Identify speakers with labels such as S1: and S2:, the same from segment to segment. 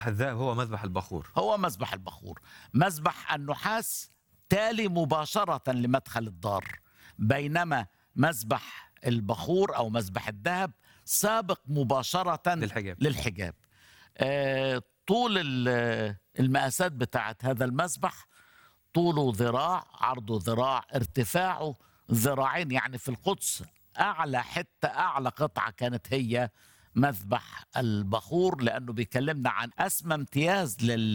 S1: الذهب هو مذبح البخور
S2: هو مذبح البخور مذبح النحاس تالي مباشرة لمدخل الدار بينما مذبح البخور أو مذبح الذهب سابق مباشرة
S1: للحجاب
S2: للحجاب آه، طول ال- المقاسات بتاعت هذا المذبح طوله ذراع عرضه ذراع ارتفاعه ذراعين يعني في القدس أعلى حتة أعلى قطعة كانت هي مذبح البخور لأنه بيكلمنا عن أسمى امتياز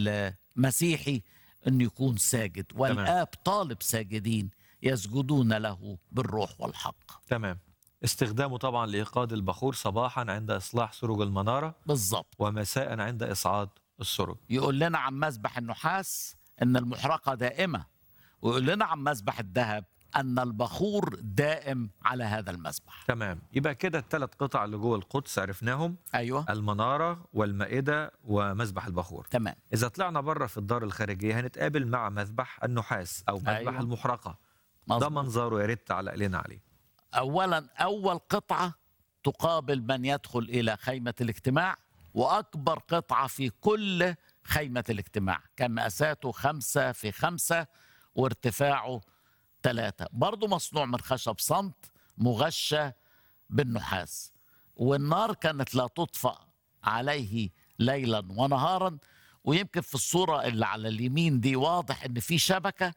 S2: للمسيحي أن يكون ساجد والآب طالب ساجدين يسجدون له بالروح والحق
S1: تمام استخدامه طبعا لإيقاد البخور صباحا عند إصلاح سرج المنارة
S2: بالضبط
S1: ومساء عند إصعاد السرج
S2: يقول لنا عن مذبح النحاس ان المحرقه دائمه ويقول لنا عن مذبح الذهب ان البخور دائم على هذا المذبح
S1: تمام يبقى كده الثلاث قطع اللي جوه القدس عرفناهم
S2: ايوه
S1: المنارة والمائدة ومذبح البخور
S2: تمام
S1: إذا طلعنا بره في الدار الخارجية هنتقابل مع مذبح النحاس أو مذبح
S2: أيوة.
S1: أيوة. المحرقة ده
S2: مظبوط.
S1: منظره يا ريت تعلق لنا عليه
S2: اولا اول قطعه تقابل من يدخل الى خيمه الاجتماع واكبر قطعه في كل خيمه الاجتماع كان مقاساته خمسة في خمسة وارتفاعه ثلاثة برضه مصنوع من خشب صمت مغشى بالنحاس والنار كانت لا تطفأ عليه ليلا ونهارا ويمكن في الصورة اللي على اليمين دي واضح ان في شبكة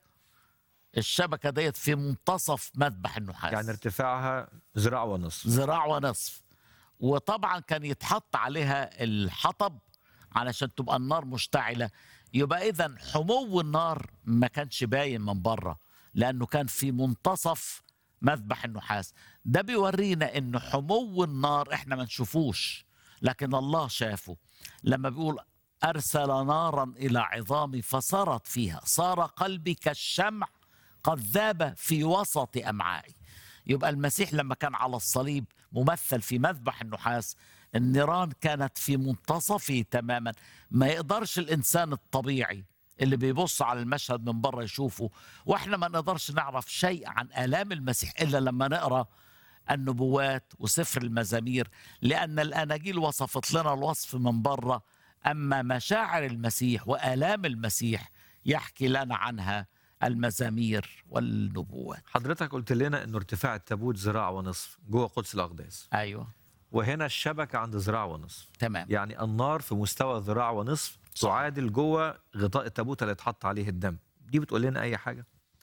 S2: الشبكة ديت في منتصف مذبح النحاس
S1: يعني ارتفاعها ذراع ونصف
S2: ذراع ونصف وطبعا كان يتحط عليها الحطب علشان تبقى النار مشتعلة يبقى إذا حمو النار ما كانش باين من بره لأنه كان في منتصف مذبح النحاس ده بيورينا ان حمو النار احنا ما نشوفوش لكن الله شافه لما بيقول ارسل نارا الى عظامي فصارت فيها صار قلبي كالشمع قد ذاب في وسط امعائي يبقى المسيح لما كان على الصليب ممثل في مذبح النحاس النيران كانت في منتصفه تماما ما يقدرش الانسان الطبيعي اللي بيبص على المشهد من بره يشوفه واحنا ما نقدرش نعرف شيء عن الام المسيح الا لما نقرا النبوات وسفر المزامير لان الاناجيل وصفت لنا الوصف من بره اما مشاعر المسيح والام المسيح يحكي لنا عنها المزامير والنبوات
S1: حضرتك قلت لنا انه ارتفاع التابوت ذراع ونصف جوه قدس الاقداس
S2: ايوه
S1: وهنا الشبكه عند ذراع ونصف
S2: تمام
S1: يعني النار في مستوى ذراع ونصف تعادل جوه غطاء التابوت اللي اتحط عليه الدم دي بتقول لنا اي حاجه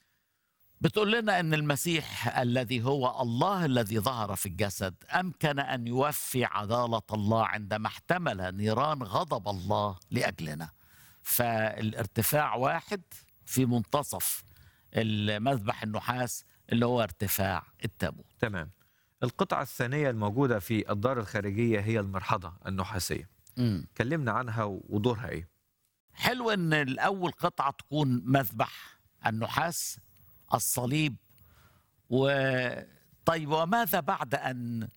S2: بتقول لنا ان المسيح الذي هو الله الذي ظهر في الجسد امكن ان يوفي عداله الله عندما احتمل نيران غضب الله لاجلنا فالارتفاع واحد في منتصف المذبح النحاس اللي هو ارتفاع التابوت
S1: تمام القطعه الثانيه الموجوده في الدار الخارجيه هي المرحضه النحاسيه
S2: مم.
S1: كلمنا عنها ودورها ايه
S2: حلو ان الاول قطعه تكون مذبح النحاس الصليب و طيب وماذا بعد ان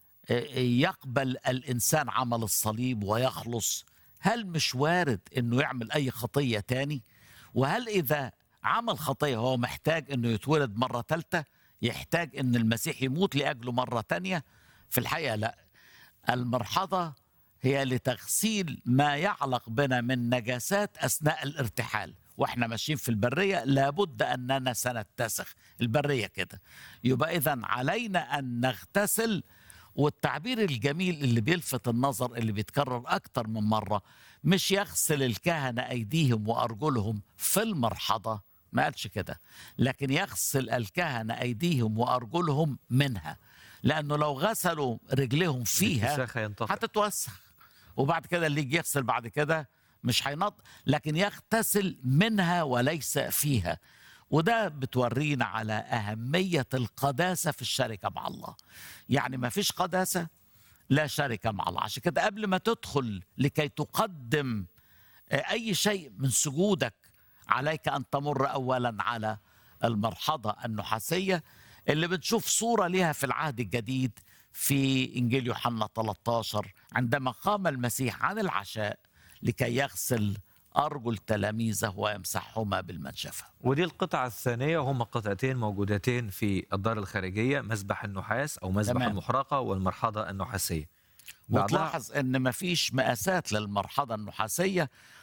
S2: يقبل الانسان عمل الصليب ويخلص هل مش وارد انه يعمل اي خطيه تاني وهل اذا عمل خطيه هو محتاج انه يتولد مره ثالثه يحتاج ان المسيح يموت لاجله مره تانيه في الحقيقه لا المرحضه هي لتغسيل ما يعلق بنا من نجاسات اثناء الارتحال واحنا ماشيين في البريه لابد اننا سنتسخ البريه كده يبقى اذا علينا ان نغتسل والتعبير الجميل اللي بيلفت النظر اللي بيتكرر اكتر من مره مش يغسل الكهنه ايديهم وارجلهم في المرحضه ما قالش كده لكن يغسل الكهنه ايديهم وارجلهم منها لانه لو غسلوا رجليهم فيها
S1: الاتساخ هينتقل
S2: هتتوسخ وبعد كده اللي يجي يغسل بعد كده مش هينط لكن يغتسل منها وليس فيها وده بتورينا على أهمية القداسة في الشركة مع الله يعني ما فيش قداسة لا شركة مع الله عشان كده قبل ما تدخل لكي تقدم أي شيء من سجودك عليك أن تمر أولا على المرحضة النحاسية اللي بنشوف صورة لها في العهد الجديد في إنجيل يوحنا 13 عندما قام المسيح عن العشاء لكي يغسل أرجل تلاميذه ويمسحهما بالمنشفة
S1: ودي القطعة الثانية هما قطعتين موجودتين في الدار الخارجية مذبح النحاس أو مذبح
S2: تمام.
S1: المحرقة والمرحضة النحاسية بعدها-
S2: وتلاحظ ان مفيش مقاسات للمرحضه النحاسيه